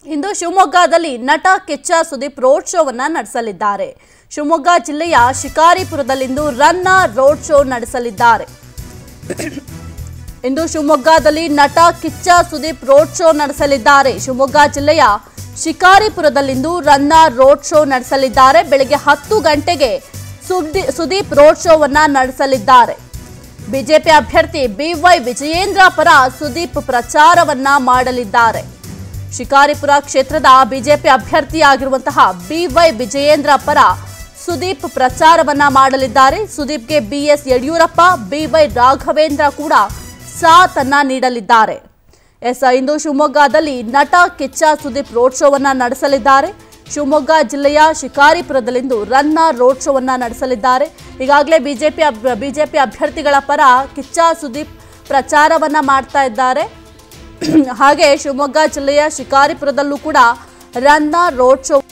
ಇಂದು ಶಿವಮೊಗ್ಗದಲ್ಲಿ ನಟ ಕಿಚ್ಚ ಸುದೀಪ್ ರೋಡ್ ಶೋವನ್ನ ನಡೆಸಲಿದ್ದಾರೆ ಶಿವಮೊಗ್ಗ ಜಿಲ್ಲೆಯ ಶಿಕಾರಿಪುರದಲ್ಲಿಂದು ರನ್ನ ರೋಡ್ ಶೋ ನಡೆಸಲಿದ್ದಾರೆ ಇಂದು ಶಿವಮೊಗ್ಗದಲ್ಲಿ ನಟ ಕಿಚ್ಚ ಸುದೀಪ್ ರೋಡ್ ಶೋ ನಡೆಸಲಿದ್ದಾರೆ ಶಿವಮೊಗ್ಗ ಜಿಲ್ಲೆಯ ಶಿಕಾರಿಪುರದಲ್ಲಿಂದು ರನ್ನ ರೋಡ್ ಶೋ ನಡೆಸಲಿದ್ದಾರೆ ಬೆಳಗ್ಗೆ ಹತ್ತು ಗಂಟೆಗೆ ಸುದ್ದಿ ಸುದೀಪ್ ರೋಡ್ ಶೋವನ್ನ ನಡೆಸಲಿದ್ದಾರೆ ಬಿಜೆಪಿ ಅಭ್ಯರ್ಥಿ ಬಿವೈ ವಿಜಯೇಂದ್ರ ಪರ ಸುದೀಪ್ ಪ್ರಚಾರವನ್ನ ಮಾಡಲಿದ್ದಾರೆ ಶಿಕಾರಿಪುರ ಕ್ಷೇತ್ರದ ಬಿಜೆಪಿ ಅಭ್ಯರ್ಥಿಯಾಗಿರುವಂತಹ ಬಿವೈ ವಿಜಯೇಂದ್ರ ಪರ ಸುದೀಪ್ ಪ್ರಚಾರವನ್ನ ಮಾಡಲಿದ್ದಾರೆ ಸುದೀಪ್ಗೆ ಬಿಎಸ್ ಯಡಿಯೂರಪ್ಪ ಬಿವೈ ರಾಘವೇಂದ್ರ ಕೂಡ ಸಾಥನ್ನ ನೀಡಲಿದ್ದಾರೆ ಎಸ್ ಇಂದು ಶಿವಮೊಗ್ಗದಲ್ಲಿ ನಟ ಕಿಚ್ಚ ಸುದೀಪ್ ರೋಡ್ ಶೋವನ್ನ ನಡೆಸಲಿದ್ದಾರೆ ಶಿವಮೊಗ್ಗ ಜಿಲ್ಲೆಯ ಶಿಕಾರಿಪುರದಲ್ಲಿಂದು ರನ್ನ ರೋಡ್ ಶೋವನ್ನ ನಡೆಸಲಿದ್ದಾರೆ ಈಗಾಗಲೇ ಬಿಜೆಪಿ ಬಿಜೆಪಿ ಅಭ್ಯರ್ಥಿಗಳ ಪರ ಕಿಚ್ಚ ಸುದೀಪ್ ಪ್ರಚಾರವನ್ನ ಮಾಡ್ತಾ ಇದ್ದಾರೆ ಹಾಗೆ ಶಿವಮೊಗ್ಗ ಜಿಲ್ಲೆಯ ಶಿಕಾರಿಪುರದಲ್ಲೂ ಕೂಡ ರನ್ನ ರೋಡ್ ಶೋ